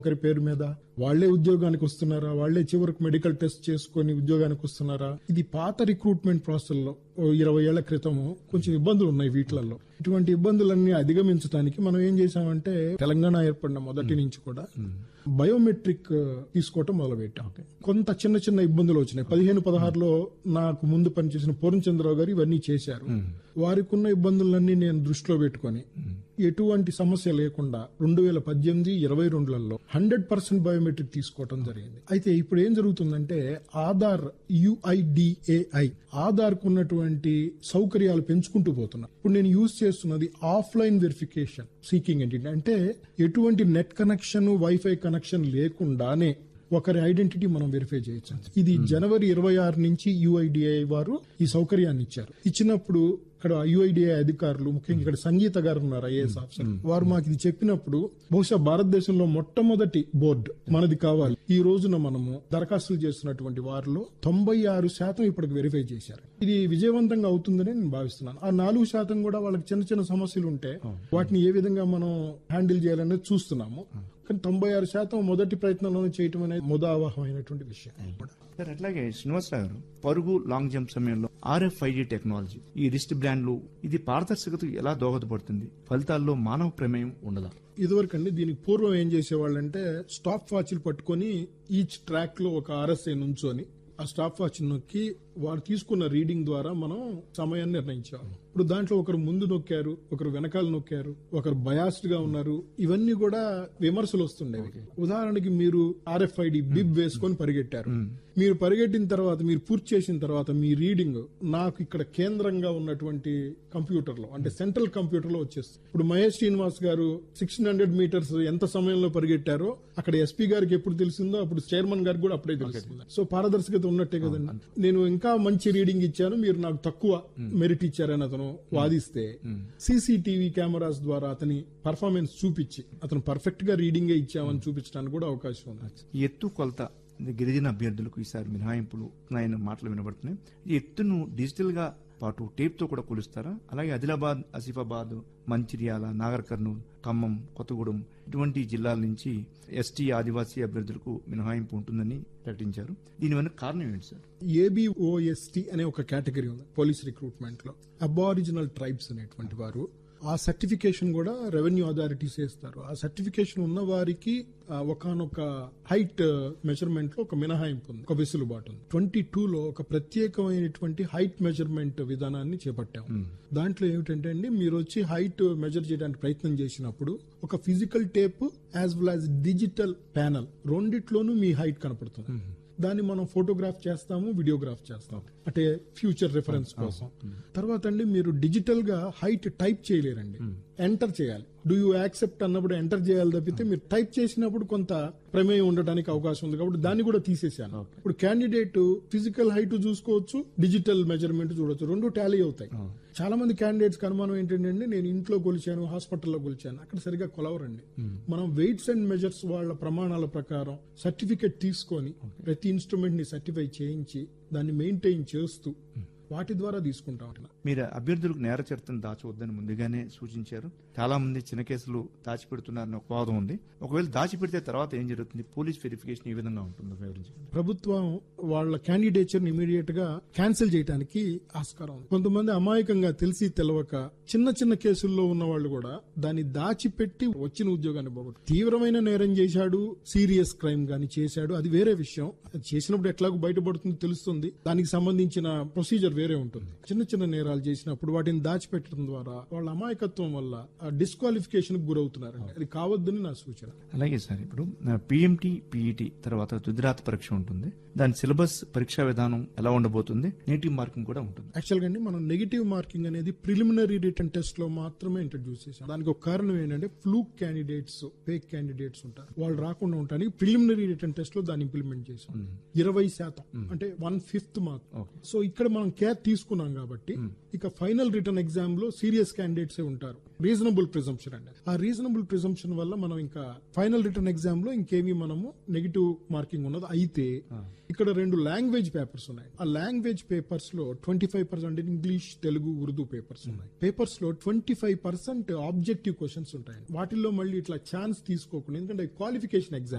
ఒకరి పేరు మీద వాళ్లే ఉద్యోగానికి వస్తున్నారా వాళ్లే చివరికి మెడికల్ టెస్ట్ చేసుకొని ఉద్యోగానికి వస్తున్నారా ఇది పాత రిక్రూట్మెంట్ ప్రాసెస్ లో ఓ ఇరవై ఏళ్ల క్రితము కొంచెం ఇబ్బందులు ఉన్నాయి వీటిలలో ఇటువంటి ఇబ్బందులన్నీ అధిగమించడానికి మనం ఏం చేశామంటే తెలంగాణ ఏర్పడిన మొదటి నుంచి కూడా బయోమెట్రిక్ తీసుకోవటం మొదలు పెట్టాం కొంత చిన్న చిన్న ఇబ్బందులు వచ్చినాయి పదిహేను పదహారులో నాకు ముందు పనిచేసిన పూర్ణచంద్రరావు గారు ఇవన్నీ చేశారు వారికి ఉన్న ఇబ్బందులన్నీ నేను దృష్టిలో పెట్టుకొని ఎటువంటి సమస్య లేకుండా రెండు వేల పద్దెనిమిది ఇరవై రెండులలో హండ్రెడ్ పర్సెంట్ బయోమెట్రిక్ తీసుకోవటం జరిగింది అయితే ఇప్పుడు ఏం జరుగుతుందంటే ఆధార్ యుఐడిఏఐ ఆధార్ కు ఉన్నటువంటి సౌకర్యాలు పెంచుకుంటూ పోతున్నా ఇప్పుడు నేను యూజ్ చేస్తున్నది ఆఫ్లైన్ వెరిఫికేషన్ సీకింగ్ ఏంటి అంటే ఎటువంటి నెట్ కనెక్షన్ వైఫై కనెక్షన్ లేకుండానే ఒకరి ఐడెంటిటీ మనం వెరిఫై చేయొచ్చు ఇది జనవరి ఇరవై ఆరు నుంచి యుఐడిఐ వారు ఈ సౌకర్యాన్ని ఇచ్చారు ఇచ్చినప్పుడు ఇక్కడ యుఐడిఐ అధికారులు ముఖ్యంగా ఇక్కడ సంగీత గారు ఉన్నారు ఐఏఎస్ ఆఫీసర్ వారు మాకు ఇది చెప్పినప్పుడు బహుశా భారతదేశంలో మొట్టమొదటి బోర్డు మనది కావాలి ఈ రోజున మనము దరఖాస్తులు చేస్తున్నటువంటి వారిలో తొంభై ఆరు శాతం ఇప్పటికి వెరిఫై చేశారు ఇది విజయవంతంగా అవుతుందని నేను భావిస్తున్నాను ఆ నాలుగు శాతం కూడా వాళ్ళకి చిన్న చిన్న సమస్యలు ఉంటే వాటిని ఏ విధంగా మనం హ్యాండిల్ చేయాలనేది చూస్తున్నాము కానీ తొంభై ఆరు శాతం మొదటి ప్రయత్నంలోనే చేయటం అనేది ముదావహమైనటువంటి విషయం సార్ అట్లాగే శ్రీనివాసరావు గారు పరుగు లాంగ్ జంప్ సమయంలో ఆర్ఎఫ్ఐడి టెక్నాలజీ ఈ రిస్ట్ బ్రాండ్లు ఇది పారదర్శకతకు ఎలా దోహదపడుతుంది ఫలితాల్లో మానవ ప్రమేయం ఉండదా ఇదివరకు అండి దీనికి పూర్వం ఏం చేసేవాళ్ళంటే స్టాప్ వాచ్లు పట్టుకొని ఈచ్ ట్రాక్ లో ఒక ఆర్ఎస్ఐ నుంచొని ఆ స్టాప్ వాచ్ నొక్కి వారు తీసుకున్న రీడింగ్ ద్వారా మనం సమయాన్ని నిర్ణయించేవాళ్ళం ఇప్పుడు దాంట్లో ఒకరు ముందు నొక్కారు ఒకరు వెనకాల నొక్కారు ఒకరు బయాస్డ్ గా ఉన్నారు ఇవన్నీ కూడా విమర్శలు వస్తుండేవి ఉదాహరణకి మీరు ఆర్ఎఫ్ఐడి బిబ్ వేసుకొని పరిగెట్టారు మీరు పరిగెట్టిన తర్వాత మీరు పూర్తి చేసిన తర్వాత మీ రీడింగ్ నాకు ఇక్కడ కేంద్రంగా ఉన్నటువంటి కంప్యూటర్ లో అంటే సెంట్రల్ కంప్యూటర్ లో వచ్చేస్తుంది ఇప్పుడు మహేష్ శ్రీనివాస్ గారు సిక్స్టీన్ హండ్రెడ్ మీటర్స్ ఎంత సమయంలో పరిగెట్టారో అక్కడ ఎస్పీ గారికి ఎప్పుడు తెలిసిందో అప్పుడు చైర్మన్ గారికి కూడా అప్పుడే తెలుస్తుంది సో పారదర్శకత ఉన్నట్టే కదండి నేను ఇంకా మంచి రీడింగ్ ఇచ్చాను మీరు నాకు తక్కువ మెరిట్ ఇచ్చారని అతను వాదిస్తే సీసీటీవీ కెమెరాస్ ద్వారా అతని పర్ఫార్మెన్స్ చూపించి అతను పర్ఫెక్ట్ గా రీడింగే ఇచ్చామని చూపించడానికి కూడా అవకాశం ఉంది ఈ ఎత్తు కొలత ఇది గిరిజన అభ్యర్థులకు ఈసారి మినహాయింపులు ఆయన మాటలు వినబడుతున్నాయి ఈ ఎత్తును డిజిటల్ గా పాటు టేప్ తో కూడా కొలుస్తారా అలాగే ఆదిలాబాద్ ఆసిఫాబాద్ మంచిర్యాల నాగర్ కర్నూలు ఖమ్మం కొత్తగూడెం ఇటువంటి జిల్లాల నుంచి ఎస్టీ ఆదివాసీ అభ్యర్థులకు మినహాయింపు ఉంటుందని ప్రకటించారు దీని వెనుక కారణం ఏంటి సార్ ఏబిఓఎస్టి అనే ఒక కేటగిరీ ఉంది పోలీస్ రిక్రూట్మెంట్ లో అబారిజినల్ ట్రైబ్స్ అనేటువంటి వారు ఆ సర్టిఫికేషన్ కూడా రెవెన్యూ అథారిటీస్ ఇస్తారు ఆ సర్టిఫికేషన్ ఉన్న వారికి ఒకనొక హైట్ మెజర్మెంట్ లో ఒక మినహాయింపు ఉంది ఒక వెసులుబాటు ఉంది ట్వంటీ టూ లో ఒక ప్రత్యేకమైనటువంటి హైట్ మెజర్మెంట్ విధానాన్ని చేపట్టాం దాంట్లో ఏమిటంటే అండి మీరు వచ్చి హైట్ మెజర్ చేయడానికి ప్రయత్నం చేసినప్పుడు ఒక physical tape as well as digital panel రెండిట్లోనూ మీ హైట్ కనపడుతుంది దాన్ని మనం ఫోటోగ్రాఫ్ చేస్తాము వీడియోగ్రాఫ్ చేస్తాం అంటే ఫ్యూచర్ రిఫరెన్స్ కోసం తర్వాత అండి మీరు డిజిటల్ గా హైట్ టైప్ చేయలేరండి ఎంటర్ చేయాలి డూ యూ యాక్సెప్ట్ అన్నప్పుడు ఎంటర్ చేయాలి తప్పితే మీరు టైప్ చేసినప్పుడు కొంత ప్రమేయం ఉండడానికి అవకాశం ఉంది కాబట్టి దాన్ని కూడా తీసేసాను ఇప్పుడు క్యాండిడేట్ ఫిజికల్ హైట్ చూసుకోవచ్చు డిజిటల్ మెజర్మెంట్ చూడొచ్చు రెండు టాలీ అవుతాయి చాలా మంది క్యాండిడేట్స్ అనుమానం ఏంటంటే నేను ఇంట్లో కొలిచాను హాస్పిటల్లో కొలిచాను అక్కడ సరిగా కొలవరండి మనం వెయిట్స్ అండ్ మెజర్స్ వాళ్ళ ప్రమాణాల ప్రకారం సర్టిఫికెట్ తీసుకొని ప్రతి ఇన్స్ట్రుమెంట్ ని సర్టిఫై చేయించి దాన్ని మెయింటైన్ చేస్తూ వాటి ద్వారా తీసుకుంటాం మీరు అభ్యర్థులకు నేర చరిత్రను దాచవద్దని ముందుగానే సూచించారు చాలా మంది చిన్న కేసులు దాచిపెడుతున్నారని ఒక వాదం ఉంది ఒకవేళ దాచిపెడితే తర్వాత ఏం జరుగుతుంది పోలీస్ వెరిఫికేషన్ ఈ విధంగా ఉంటుందో వివరించండి ప్రభుత్వం వాళ్ళ క్యాండిడేచర్ ఇమీడియట్ గా క్యాన్సిల్ చేయడానికి ఆస్కారం ఉంది కొంతమంది అమాయకంగా తెలిసి తెలవక చిన్న చిన్న కేసుల్లో ఉన్న వాళ్ళు కూడా దాన్ని దాచిపెట్టి వచ్చిన ఉద్యోగాన్ని పోగొట్టు తీవ్రమైన నేరం చేశాడు సీరియస్ క్రైమ్ గాని చేశాడు అది వేరే విషయం అది చేసినప్పుడు ఎట్లాగో బయటపడుతుంది తెలుస్తుంది దానికి సంబంధించిన ప్రొసీజర్ వేరే ఉంటుంది చిన్న చిన్న నేరాలు చేసినప్పుడు వాటిని దాచిపెట్టడం ద్వారా వాళ్ళ అమాయకత్వం వల్ల డిస్క్వాలిఫికేషన్ గురవుతున్నారు అది కావద్దని నా సూచన అలాగే సార్ ఇప్పుడు పిఎంటి పిఈటి తర్వాత తుదిరాత పరీక్ష ఉంటుంది దాని సిలబస్ పరీక్షా విధానం ఎలా ఉండబోతుంది నేటివ్ మార్కింగ్ కూడా ఉంటుంది యాక్చువల్ గా అండి మనం నెగిటివ్ మార్కింగ్ అనేది ప్రిలిమినరీ రిటర్న్ టెస్ట్ లో మాత్రమే ఇంట్రడ్యూస్ చేసాం దానికి ఒక కారణం ఏంటంటే ఫ్లూక్ క్యాండిడేట్స్ ఫేక్ క్యాండిడేట్స్ ఉంటారు వాళ్ళు రాకుండా ఉండడానికి ప్రిలిమినరీ రిటర్న్ టెస్ట్ లో దాన్ని ఇంప్లిమెంట్ చేసాం ఇరవై శాతం అంటే వన్ ఫిఫ్త్ మార్క్ సో ఇక్కడ మనం కేర్ తీసుకున్నాం కాబట్టి ఇక ఫైనల్ రిటర్న్ ఎగ్జామ్ లో సీరియస్ క్యాండిడేట్స్ ఉంటారు రీజనబుల్ ప్రిజంప్షన్ అండి ఆ రీజనబుల్ ప్రిజంప్షన్ వల్ల మనం ఇంకా ఫైనల్ రిటర్న్ ఎగ్జామ్ లో ఇంకేమీ మనము నెగిటివ్ మార్కింగ్ ఉన్నది అయితే ఇక్కడ రెండు లాంగ్వేజ్ పేపర్స్ ఉన్నాయి ఆ లాంగ్వేజ్ పేపర్స్ లో twenty five percent English Telugu Urdu papers ఉన్నాయి పేపర్స్ లో twenty five percent objective questions ఉంటాయి వాటిల్లో మళ్ళీ ఇట్లా ఛాన్స్ తీసుకోకుండా ఎందుకంటే క్వాలిఫికేషన్ ఎగ్జామ్